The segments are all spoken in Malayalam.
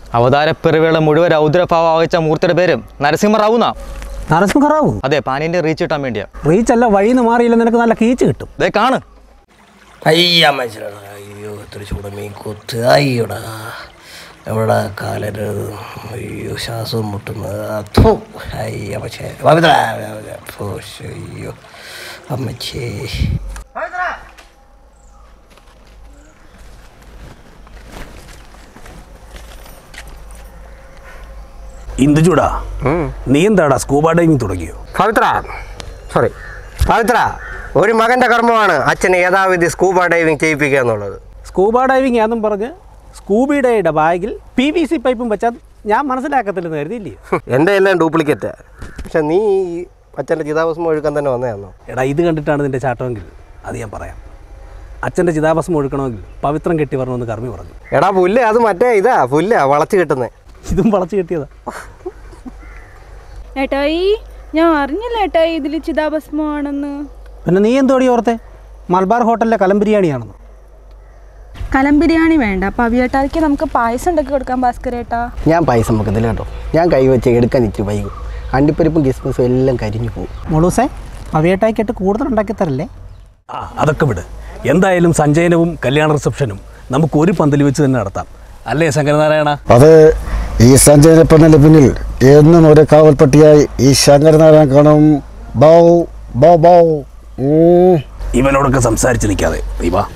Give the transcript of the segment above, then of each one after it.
അവതാരപ്പിറവിയുള്ള മുഴുവൻ രൗദ്രഭാവം ആവച്ച മൂർത്തിയുടെ പേര് നരസിംഹറാവു എന്നാ നരസിംഹറാവു അതെ പാനിന്റെ റീച്ച് കിട്ടാൻ വേണ്ടിയാ റീച്ച് അല്ല വഴിന്ന് മാറിയില്ല നിനക്ക് നല്ല കീച്ച് കിട്ടും ദേ കാണ് അയ്യ മനസ്സിലാണ് അയ്യോ ഇത്ര ചൂട മീൻ കൊത്ത് അയ്യോടാ എവിടെ കാലര് അയ്യോ ശ്വാസം മുട്ടുന്നത് അഥോ അയ്യ പക്ഷേ പവിത്ര പോഷ് അയ്യോ അമ്മച്ചേ ഇന്ദുചൂടാ നീ എന്താടാ സ്കൂബ ഡൈവിംഗ് തുടങ്ങിയോ പവിത്ര സോറി പവിത്ര ഒരു മകൻ്റെ കർമ്മമാണ് അച്ഛനെ യഥാവിധി സ്കൂബ ഡൈവിംഗ് ചെയ്യിപ്പിക്കുക എന്നുള്ളത് സ്കൂബ ഡൈവിംഗ് ആണെന്നും പറഞ്ഞ് സ്കൂബിഡയുടെ ബാഗിൽ പി വി സി പൈപ്പും വെച്ചാൽ ഞാൻ മനസ്സിലാക്കത്തില്ലെന്ന് കരുതിയില്ലേ എൻ്റെ എല്ലാം ഡ്യൂപ്ലിക്കേറ്റാ പക്ഷെ നീ ഈ അച്ഛൻ്റെ ചിതാഭസ്മം ഒഴുക്കാൻ തന്നെ വന്നതാണോ എടാ ഇത് കണ്ടിട്ടാണ് നിന്റെ ചാട്ടമെങ്കിൽ അത് ഞാൻ പറയാം അച്ഛൻ്റെ ചിതാഭസ്മം ഒഴുക്കണമെങ്കിൽ പവിത്രം കെട്ടി വരണമെന്ന് കർമ്മി പറഞ്ഞു എടാ പുല്ല് അത് മറ്റേ ഇതാ പുല്ലാ വളച്ച് കിട്ടുന്നത് ഇതും വളച്ച് കെട്ടിയതാ ഏട്ടായി ഞാൻ അറിഞ്ഞില്ല ഏട്ടായി ഇതിൽ ചിതാഭസ്മമാണെന്ന് പിന്നെ നീ എന്തോടി ഓർത്തെ മലബാർ ഹോട്ടലിലെ കലം ബിരിയാണിയാണെന്ന് കലം ബിരിയാണി വേണ്ട പവിയേട്ടായിക്ക് നമുക്ക് പായസം ഉണ്ടാക്കി കൊടുക്കാം ഭാസ്കരേട്ടാ ഞാൻ പൈസ വെക്കത്തില്ല കേട്ടോ ഞാൻ കൈ വെച്ച് എടുക്കാൻ ഇച്ചിരി വൈകും അണ്ടിപ്പരിപ്പും കിസ്മിസും എല്ലാം കരിഞ്ഞു പോകും മുളൂസേ പവിയേട്ടായിക്കിട്ട് കൂടുതൽ ഉണ്ടാക്കി തരല്ലേ ആ അതൊക്കെ വിട് എന്തായാലും സഞ്ചയനവും കല്യാണ റിസപ്ഷനും നമുക്ക് ഒരു പന്തൽ വെച്ച് തന്നെ നടത്താം അല്ലേ ശങ്കരനാരായണ അത് ഈ സഞ്ചയനപ്പന്നതിൻ്റെ പിന്നിൽ എന്നും ഒരു കാവൽപ്പട്ടിയായി ഈ ശങ്കരനാരായണൻ കാണും ബൗ ബൗ ബൗ ഉം. ഇവനോടൊക്കെ സംസാരിച്ച് നിൽക്കാതെ നീ വാ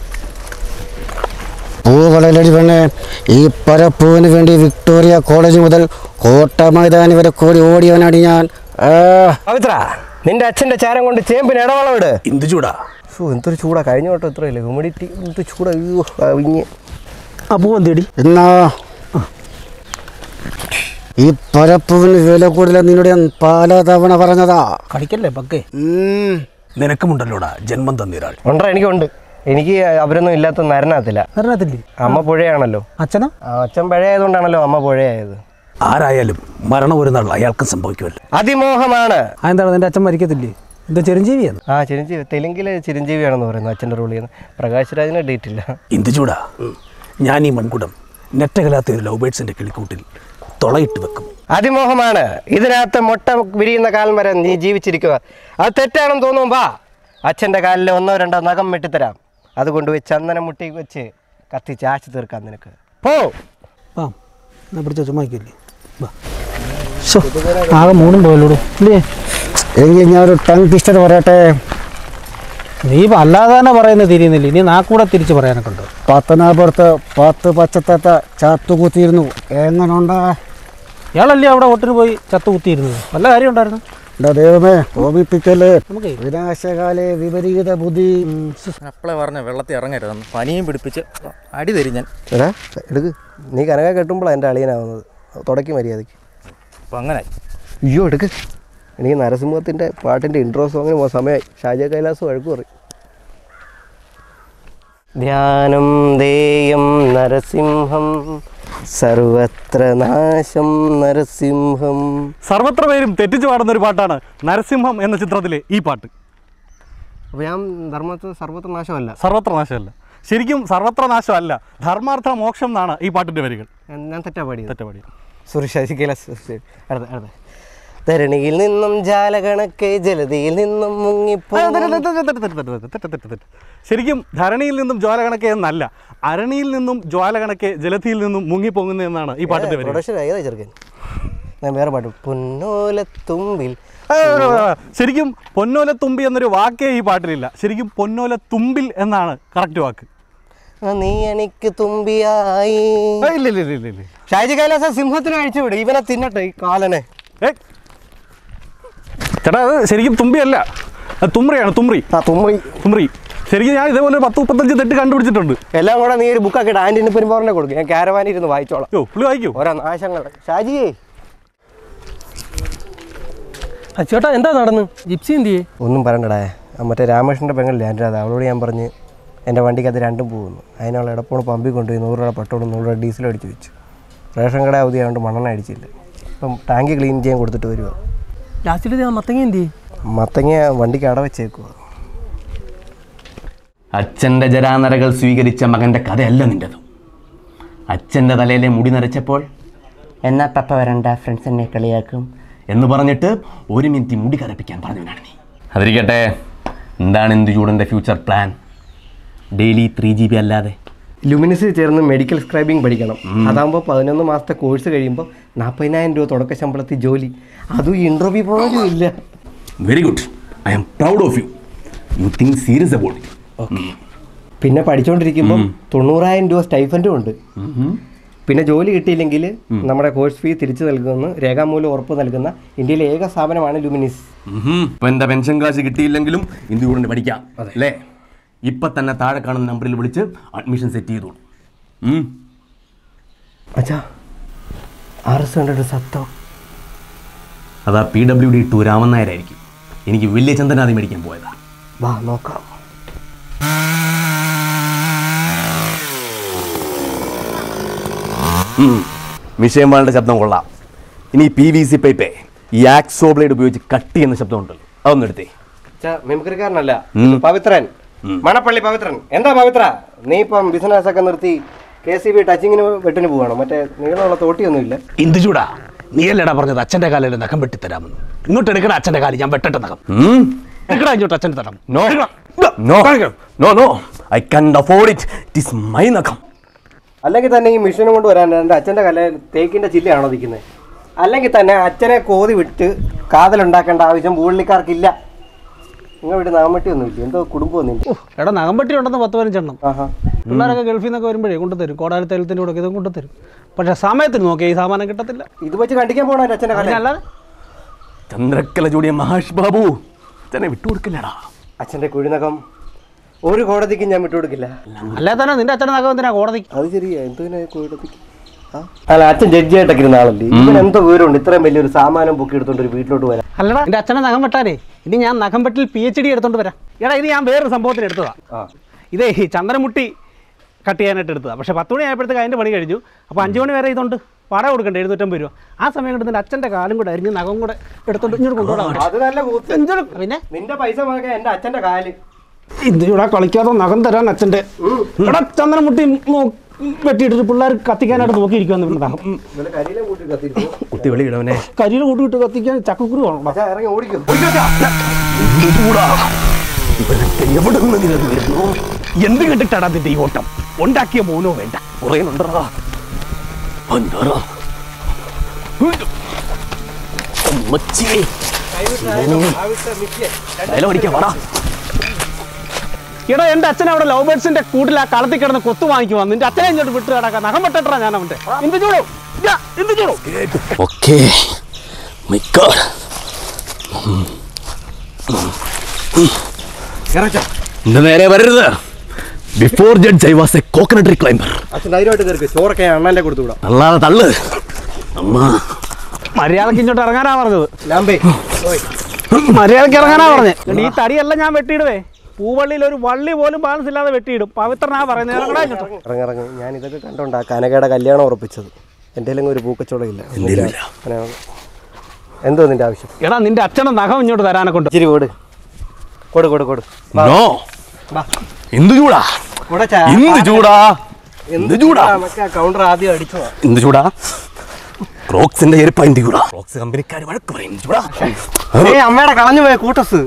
പൂവളലടി പെണ്ണെ ഈ പരപ്പൂവിന് വേണ്ടി വിക്ടോറിയ കോളേജ് മുതൽ കോട്ട മൈതാനി വരെ കൂടി ഓടിയവനാടി ഞാൻ ആ പവിത്ര നിന്റെ അച്ഛൻ്റെ ചാരം കൊണ്ട് ചേമ്പിന് ഇടവളം ഇട് ഇന്ദുചൂടാ ഓ എന്തൊരു ചൂടാ കഴിഞ്ഞ വട്ടം ഇത്രയില്ല ഹ്യൂമിഡിറ്റി എന്ത് ചൂടാ അയ്യോ അവിഞ്ഞ് ആ പൂവൻ തേടി എന്നാ ഈ പരപ്പൂവിന് വില കൂടുതൽ നിന്നോട് ഞാൻ പല തവണ പറഞ്ഞതാ കളിക്കല്ലേ പക്കേ ഉം. നിനക്കുമുണ്ടല്ലോടാ ജന്മം തന്നിരാൾ ഉണ്ടോ എനിക്കുണ്ട് എനിക്ക് അവരൊന്നും ഇല്ലാത്ത നരനകത്തില്ല അറിയത്തില്ലേ അമ്മ പുഴയാണല്ലോ അച്ഛനാ ആ, അച്ഛൻ പഴയതുകൊണ്ടാണല്ലോ അമ്മ പുഴയായത് ആരായാലും മരണം ഒരു നാൾ അയാൾക്കും സംഭവിക്കുമല്ലോ അതിമോഹമാണ് ആ എന്താണ് നിന്റെ അച്ഛൻ മരിക്കത്തില്ലേ എന്താ ചിരഞ്ജീവിയാണ് ആ ചിരഞ്ജീവി തെലുങ്കില് ചിരഞ്ജീവിയാണെന്ന് പറയുന്നു അച്ഛൻ്റെ റോൾ ചെയ്യുന്നത് പ്രകാശ് രാജിന് ഡേറ്റ് ഇല്ല ഇന്ദുചൂടാ ഞാൻ ഈ മൺകുടം നെറ്റകലാത്ത ഒരു ലവ് ബേഡ്സിന്റെ കിളിക്കൂട്ടിൽ തുളയിട്ട് വെക്കും അതിമോഹമാണ് ഇതിനകത്ത് മുട്ട വിരിയുന്ന കാലം വരെ നീ ജീവിച്ചിരിക്കുക അത് തെറ്റാണെന്ന് തോന്നും വാ അച്ഛൻ്റെ കാലിൽ ഒന്നോ രണ്ടോ നഖം വെട്ടിത്തരാം അത് കൊണ്ടുപോയി ചന്ദനം മുട്ടി വെച്ച് കത്തിച്ച് ആശി തീർക്കാം നിനക്ക് പോ ആ എന്നാ പിടിച്ച ചുമ്മാക്കില്ലേ വാ ശോ, ആകെ മൂന്നും പോയല്ലോടൂ ഇല്ലേ എങ്കിൽ ഞാൻ ഒരു ടങ് ട്വിസ്റ്റർ പറയട്ടെ നീ ഇപ്പം അല്ലാതെ തന്നെ പറയുന്നത് തിരിയുന്നില്ല ഇനി നാക്കൂടെ തിരിച്ച് പറയാനൊക്കെ ഉണ്ട് പത്തനാപുരത്ത് പത്ത് പച്ചത്തത്ത ചാത്തുകുത്തിയിരുന്നു എങ്ങനുണ്ട് ഇയാളല്ലേ അവിടെ ഒട്ടിന് പോയി ചത്തു കുത്തിയിരുന്നത് വല്ല കാര്യം ഉണ്ടായിരുന്നു എന്റെ ദൈവമേ ഓർമ്മിപ്പിക്കല്ലേ നമുക്ക് വിനാശകാലെ വിപരീത ബുദ്ധി അപ്പളെ പറഞ്ഞ വെള്ളത്തിൽ ഇറങ്ങരുതെന്ന് പനിയും പിടിപ്പിച്ച് അടി തരും ഞാൻ എടാ എടുക്ക് നീ കനക കെട്ടുമ്പോഴാണ് എൻ്റെ അളിയനാവുന്നത് തുടക്കി മര്യാദയ്ക്ക് അപ്പം അങ്ങനെ അയ്യോ എടുക്ക് എനിക്ക് നരസിംഹത്തിൻ്റെ പാട്ടിൻ്റെ ഇൻട്രോ സോങ്ങിന് സമയമായി ഷാജ കൈലാസ് വഴക്ക് പറയും ധ്യാനം ദേയം നരസിംഹം സർവത്ര നാശം നരസിംഹം സർവത്ര പേരും തെറ്റിച്ചു പാടുന്ന ഒരു പാട്ടാണ് നരസിംഹം എന്ന ചിത്രത്തിലെ ഈ പാട്ട് അപ്പോൾ ഞാൻ ധർമ്മത്തെ സർവത്ര നാശമല്ല സർവത്ര നാശമല്ല ശരിക്കും സർവത്ര നാശമല്ല ധർമാർത്ഥ മോക്ഷം എന്നാണ് ഈ പാട്ടിൻ്റെ വരികൾ ഞാൻ ഞാൻ തെറ്റാ പാടിയത് തെറ്റപാടി സോറി ഷാജി കൈലാസ് ശരി. അടുത്ത അടുത്ത ധരണിയിൽ നിന്നും ജാലകണക്കെ ജലതിയിൽ നിന്നും മുങ്ങിപ്പോ ശരിക്കും ധരണിയിൽ നിന്നും ജ്വാല കണക്കെ എന്നല്ല അരണിയിൽ നിന്നും ജ്വാല കണക്കെ ജലധിയിൽ നിന്നും മുങ്ങിപ്പോകുന്നു എന്നാണ് ഈ പാട്ടിൻ്റെ വരികൾ പ്രൊഡക്ഷൻ ഏതാ ചെറുക്കൻ ഞാൻ വേറെ പാട്ട് പൊന്നോലത്തുമ്പിൽ ശരിക്കും പൊന്നോല തുമ്പി എന്നൊരു വാക്കേ ഈ പാട്ടിലില്ല ശരിക്കും പൊന്നോല തുമ്പിൽ എന്നാണ് കറക്റ്റ് വാക്ക് ആ നീ എനിക്ക് തുമ്പിയായി ഏയ് ഇല്ല ഇല്ല ഇല്ല ഇല്ല ഇല്ല ഷാജി കൈലാസ സിംഹത്തിന് അഴിച്ചു വിടും ഇവനെ തിന്നട്ടെ ഈ കാലനെ ഏയ്. ചേട്ടാ അത് ശരിക്കും തുമ്പിയല്ല അത് തുമ്രിയാണ് തുമ്രി ആ തുമ്പി തുമ്രി ശരിക്കും ഞാൻ ഇതേപോലെ ഒരു പത്ത് മുപ്പത്തഞ്ച് തെറ്റ് കണ്ടുപിടിച്ചിട്ടുണ്ട് എല്ലാം കൂടെ നീ ഒരു ബുക്കാക്കിയിട്ട് ആൻറ്റിന് പെരുമ്പോറിനെ കൊടുക്കും ഞാൻ ക്യാരവാനിൽ ഇരുന്ന് വായിച്ചോളാം യോ പുള്ളി വായിക്കൂ ഓരോ നാശങ്ങൾ ഷാജിയേ ചേട്ടാ എന്താ നടന്ന് ജിപ്സി എന്തിയേ ഒന്നും പറയണ്ടടാ ആ മറ്റേ രാമകൃഷ്ണൻ്റെ പെങ്ങളില്ലേ എൻ്റെ അത് അവളോട് ഞാൻ പറഞ്ഞ് എൻ്റെ വണ്ടിക്കകത്ത് രണ്ടും പോകുന്നു അതിനുള്ള ഇടപ്പോണ് പമ്പിൽ കൊണ്ടുപോയി നൂറ് രൂപ പെട്രോളും നൂറ് രൂപ ഡീസൽ അടിച്ച് വെച്ചു റേഷൻ കട അവധി ആയതുകൊണ്ട് മണ്ണെണ്ണ അടിച്ചില്ല അപ്പം ടാങ്ക് ക്ലീൻ ചെയ്യാൻ കൊടുത്തിട്ട് വരിക ലാസ്റ്റിൽ മത്തങ്ങ എന്തിയേ മത്തങ്ങ വണ്ടിക്ക് അട വെച്ചേക്കുക അച്ഛൻ്റെ ജരാനരകൾ സ്വീകരിച്ച മകൻ്റെ കഥയല്ല നിൻ്റെത് അച്ഛൻ്റെ തലയിലെ മുടി നരച്ചപ്പോൾ എന്നാ പപ്പ വരണ്ട ഫ്രണ്ട്സ് എന്നെ കളിയാക്കും എന്ന് പറഞ്ഞിട്ട് ഒരു മിനിറ്റ് മുടി കരപ്പിക്കാൻ പറഞ്ഞവനാണ് നീ അതിരിക്കട്ടെ എന്താണ് എന്ത് ചൂടൻ്റെ future plan daily three G B അല്ലാതെ ലുമിനസിൽ ചേർന്ന് മെഡിക്കൽ സ്ക്രൈബിംഗ് പഠിക്കണം അതാകുമ്പോൾ പതിനൊന്ന് മാസത്തെ കോഴ്സ് കഴിയുമ്പോൾ നാൽപ്പതിനായിരം രൂപ തുടക്ക ശമ്പളത്തിൽ ജോലി അതും ഇൻ്റർവ്യൂ പോലും ഇല്ല very good I am proud of you you think serious about it പിന്നെ പഠിച്ചുകൊണ്ടിരിക്കുമ്പോൾ തൊണ്ണൂറായിരം രൂപ സ്റ്റൈഫൻറ്റും ഉണ്ട് പിന്നെ ജോലി കിട്ടിയില്ലെങ്കിൽ നമ്മുടെ കോഴ്സ് ഫീ തിരിച്ചു നൽകുമെന്ന് രേഖാമൂലം ഉറപ്പ് നൽകുന്ന ഇന്ത്യയിലെ ഏക സ്ഥാപനമാണ് ലുമിനിസ് ഇപ്പൊ എന്റെ പെൻഷൻ കാശ് കിട്ടിയില്ലെങ്കിലും ഇന്ത്യ കൂടെ പഠിക്കാം അല്ലേ ഇപ്പൊ തന്നെ താഴെ കാണുന്ന നമ്പറിൽ വിളിച്ച് അഡ്മിഷൻ സെറ്റ് ചെയ്തോളൂ ഉം. അച്ഛാ ആർ എസ് ഹൺഡ്രഡ് സത്തോ അതാ പി ഡബ്ല്യു ഡി ടു രാമൻ നായരായിരിക്കും എനിക്ക് വലിയ ചന്ദനാദി മേടിക്കാൻ പോയതാ വാ നോക്കാം മിഷയന്മാരുടെ ശബ്ദം കൊള്ളാം ഇനി പി വി സി പൈപ്പേ ഈ ആക്സോ ബ്ലേഡ് ഉപയോഗിച്ച് കട്ട് ചെയ്യുന്ന ശബ്ദം ഉണ്ടല്ലോ അതൊന്നും എടുത്തേ അച്ഛാ മിമിക്രിക്കാരനല്ല പവിത്രൻ മണപ്പള്ളി പവിത്രൻ എന്താ പവിത്ര നീ ഇപ്പം ബിസിനസ് ഒക്കെ നിർത്തി കെ സി ബി ടച്ചിങ്ങിന് വെട്ടിന് പോവാണോ മറ്റേ നീളമുള്ള തോട്ടിയൊന്നുമില്ല ഇന്ത് ചൂടാ നീയല്ലേടാ പറഞ്ഞത് അച്ഛൻ്റെ കാലിൽ നഖം വെട്ടിത്തരാമെന്ന് ഇങ്ങോട്ട് എടുക്കണ അച്ഛൻ്റെ കാലിൽ ഞാൻ വെട്ടട്ടെ നഖം എടുക്കടാ ഇങ്ങോട്ട് അച്ഛൻ്റെ തടം no no no no I can afford it it is my നഖം അല്ലെങ്കിൽ തന്നെ ഈ മിഷനും കൊണ്ട് വരാൻ എൻ്റെ അച്ഛൻ്റെ കല തേക്കിൻ്റെ ചില്ലയാണോ നിൽക്കുന്നത് അല്ലെങ്കിൽ തന്നെ അച്ഛനെ കോതി വിട്ട് കാതലുണ്ടാക്കേണ്ട ആവശ്യം പൂള്ളിക്കാർക്കില്ല നിങ്ങൾ വീട് നാമട്ടിയൊന്നുമില്ല എന്തോ കുടുംബമൊന്നും ഇല്ല എടാ നഖം വെട്ടി ഉണ്ടെന്ന് പത്ത് പതിനഞ്ചെണ്ണം ആഹാ പിള്ളേരൊക്കെ ഗൾഫിൽ നിന്നൊക്കെ വരുമ്പോഴേ കൊണ്ടുതരും കോടാലി തൈലത്തിൻ്റെ കൂടെ ഇതും കൊണ്ടുതരും പക്ഷേ സമയത്തിന് നോക്കിയാൽ ഈ സാമാനം കിട്ടത്തില്ല ഇത് വെച്ച് കണ്ടിക്കാൻ പോകണോ എൻ്റെ അച്ഛൻ്റെ കല അല്ലാതെ ചന്ദ്രക്കല ചൂടിയ മഹേഷ് ബാബു തന്നെ വിട്ടുകൊടുക്കില്ലടാ അച്ഛൻ്റെ കുഴിനകം ഒരു കോടതിക്ക് ഞാൻ വിട്ടുകൊടുക്കില്ല അല്ലാതെ തന്നെ നിന്റെ അച്ഛൻ്റെ നഖം എന്തിനാ കോടതിക്ക് അത് ശരിയാ എന്തിനാ കോടതിക്ക് ആ? അല്ല അച്ഛൻ ജഡ്ജിയായിട്ടൊക്കെ ഇരുന്ന ആളല്ലേ ഇവൻ എന്തോ വിവരമുണ്ട് ഇത്രയും വലിയൊരു സാമാനം പൊക്കി എടുത്തോണ്ട് ഒരു വീട്ടിലോട്ട് വരാം അല്ലടാ എൻ്റെ അച്ഛനെ നഖം വെട്ടാനേ ഇനി ഞാൻ നഖം വെട്ടിൽ പി എച്ച് ഡി എടുത്തോണ്ട് വരാം എടാ ഇത് ഞാൻ വേറൊരു സംഭവത്തിന് എടുത്തതാ ആ ഇതേ ഈ ചന്ദ്രമുട്ടി കട്ട് ചെയ്യാനായിട്ട് എടുത്തതാ പക്ഷേ പത്ത് മണി ആയപ്പോഴത്തേക്ക് അതിൻ്റെ പണി കഴിഞ്ഞു അപ്പോൾ അഞ്ച് മണി വരെ ഇതുണ്ട് വാടക കൊടുക്കണ്ടേ എഴുന്നൂറ്റമ്പത് രൂപ ആ സമയം കൊണ്ട് നിന്റെ അച്ഛൻ്റെ കാലും കൂടെ അരിഞ്ഞ് നഖം കൂടെ എടുത്തോണ്ട് ഇങ്ങോട്ട് കൊണ്ടുപോകാം അത് നല്ല കൂത്ത് എന്തോരം പിന്നെ നിന്റെ പൈസ വാങ്ങാൻ എൻ്റെ അച്ഛൻ്റെ കാല് ഇന്ത്യയുടെ കളിക്കാതെ നഖം തരാൻ അച്ഛൻ്റെ എടാ ചന്ദ്രമുട്ടി നോ- വെട്ടിയിട്ടിട്ട് പിള്ളേർ കത്തിക്കാനായിട്ട് നോക്കിയിരിക്കുവാന്ന് ഇവിടെ നഖം ഇവനെ കരിയിലെ കൂട്ടി കത്തിരിക്കും കുത്തി വെളിയിടവനെ കരിയിൽ കൂട്ടിയിട്ട് കത്തിക്കാൻ ചക്കക്കുരു വേണം അച്ഛാ ഇറങ്ങി ഓടിക്കും എവിടെ നിന്ന് നിന്നത് വരുന്നു എന്ത് കണ്ടിട്ടാണ് അതിന്റെ ഈ ഓട്ടം ഉണ്ടാക്കിയ മോനോ വേണ്ട കുറയുന്നുണ്ടോ അഞ്ചാറാ അമ്മച്ചി ഡയലോഗ് അടിക്കാൻ വാടാ എടാ എന്റെ അച്ഛൻ അവിടെ ലവ് ബേർഡ്സിന്റെ കൂട്ടിൽ ആ കളത്തിൽ കിടന്ന് കൊത്തു വാങ്ങിക്കുവാ നിന്റെ അച്ഛനെ ഇങ്ങോട്ട് വിട്ട് കിടക്കാം നഖം വെട്ടട്ടാ ഞാൻ അവന്റെ എന്ത് ചൂടോ ഇതാ, എന്ത് ചൂടോ ഓക്കേ മൈ ഗോഡ് എന്റെ നേരെ വരരുത് before judge I was a coconut climber അച്ഛൻ ധൈര്യമായിട്ട് കയറി ചോറൊക്കെ ഞാൻ അണ്ണൻ്റെ കൊടുത്തു വിടാം അല്ലാതെ തള്ളു അമ്മ മര്യാദക്ക് ഇങ്ങോട്ട് ഇറങ്ങാനാ പറഞ്ഞത് ലാമ്പേ മര്യാദക്ക് ഇറങ്ങാനാ പറഞ്ഞത് ഈ തടിയല്ല ഞാൻ വെട്ടിയിടുവേ പൂവള്ളിയിൽ ഒരു വള്ളി പോലും ബാലൻസ് ഇല്ലാതെ വെട്ടിയിടും പവിത്രനാ പറയുന്നത് ഇറങ്ങടാ ഇങ്ങോട്ട്. ഇറങ്ങി ഇറങ്ങി ഞാൻ ഇതൊക്കെ കണ്ടോണ്ടാ കനകയുടെ കല്യാണം ഉറപ്പിച്ചത് എൻ്റെ ഒരു പൂക്കച്ചോളം ഇല്ല എന്തേലുമില്ല. അങ്ങനെ- എന്തോ നിന്റെ ആവശ്യം എടാ നിന്റെ അച്ഛനെ നഖം ഇങ്ങോട്ട് തരാനെ കൊണ്ട് ഇച്ചിരി കൊടു കൊടു കൊടു കൊടു നോ എന്ത് ചൂടാ ഇവിടെ ചാ- എന്ത് ചൂടാ എന്ത് ചൂടാ നമുക്ക് ആ കൗണ്ടർ ആദ്യം അടിച്ചോ എന്ത് ചൂടാ ക്രോക്സിന്റെ ചെരുപ്പ എന്ത് ചൂടാ ക്രോക്സ് കമ്പനിക്കാർ വഴക്ക് പറയും എന്ത് ചൂടാ ഏ അമ്മയുടെ കളഞ്ഞു പോയ കൂട്ടസ്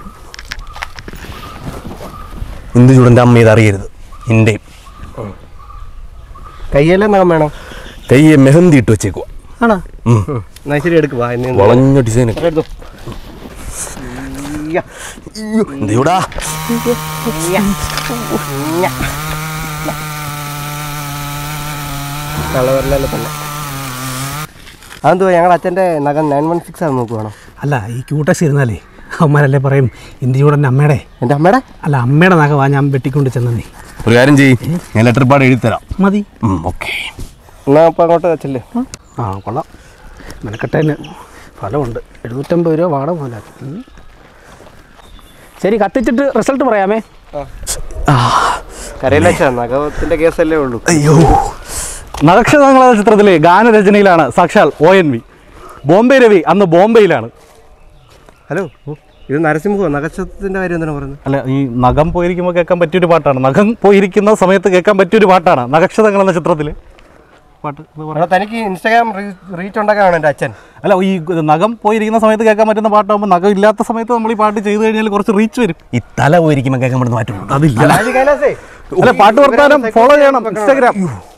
എന്ത് ചൂടന്റെ അമ്മ ഇത് അറിയരുത് എന്റെയും കയ്യെല്ലാം നഖം വേണം കയ്യെ മെഹന്തി ഇട്ട് വെച്ചേക്കുവാ ആണോ എന്നാ ശരി എടുക്ക് വാ ഇന്ന് വളഞ്ഞ ഡിസൈൻ എടുത്തോ ഇയ്യ. എന്ത് ചൂടാ തള്ളവരലല്ലേ തന്നെ അതെന്തുവാ ഞങ്ങൾ അച്ഛൻ്റെ നഖം നയൻ വൺ സിക്സ് ആണ് നോക്കുവാണോ അല്ല ഈ ക്യൂട്ടസ് ഇരുന്നാലേ അമ്മമാരല്ലേ പറയും ഇന്ത്യയുടെ അമ്മയുടെ എൻ്റെ അമ്മയുടെ അല്ല അമ്മയുടെ നഖവാ ഞാൻ വെട്ടിക്കൊണ്ട് ചെന്നേ ഒരു കാര്യം ചെയ്യ് ഞാൻ ലെറ്റർ പാട് എഴുതി തരാം മതി ഓക്കെ എന്നാ അപ്പം അങ്ങോട്ട് വെച്ചല്ലേ ആ കൊള്ളാം മെനക്കെട്ടതിന് ഫലമുണ്ട് എഴുന്നൂറ്റമ്പത് രൂപ വാടക പോലെ ശരി കത്തിച്ചിട്ട് റിസൾട്ട് പറയാമേ കരയില്ല അച്ഛാ നഖത്തിൻ്റെ കേസല്ലേ ഉള്ളൂ അയ്യോ നക്ഷതങ്ങൾ എന്ന ചിത്രത്തിലെ ഗാനരചനയിലാണ് സാക്ഷാൽ O N V Bombay Ravi അന്ന് ബോംബെയിലാണ് ഹലോ ഇത് നരസിംഹോ നഖശബ്ദത്തിൻ്റെ കാര്യം എന്താണ് പറയുന്നത് അല്ല ഈ നഖം പോയിരിക്കുമ്പോൾ കേൾക്കാൻ പറ്റിയൊരു പാട്ടാണ് നഖം പോയിരിക്കുന്ന സമയത്ത് കേൾക്കാൻ പറ്റിയൊരു പാട്ടാണ് നക്ഷതങ്ങൾ എന്ന ചിത്രത്തിൽ പാട്ട് ഇത് പറ. എടാ തനിക്ക് ഇൻസ്റ്റാഗ്രാം റീച്ച് ഉണ്ടാക്കാനാണ് എൻ്റെ അച്ഛൻ അല്ല ഈ നഖം പോയിരിക്കുന്ന സമയത്ത് കേൾക്കാൻ പറ്റുന്ന പാട്ടാകുമ്പോൾ നഖം ഇല്ലാത്ത സമയത്ത് നമ്മൾ ഈ പാട്ട് ചെയ്ത് കഴിഞ്ഞാൽ കുറച്ച് റീച്ച് വരും ഈ തല പോയിരിക്കുമ്പോൾ കേൾക്കാൻ പറ്റുന്ന മാറ്റം അതില്ല രാജ് കൈലാസേ അല്ല പാട്ട് വർത്താനം ഫോളോ ചെയ്യണം ഇൻസ്റ്റാഗ്രാം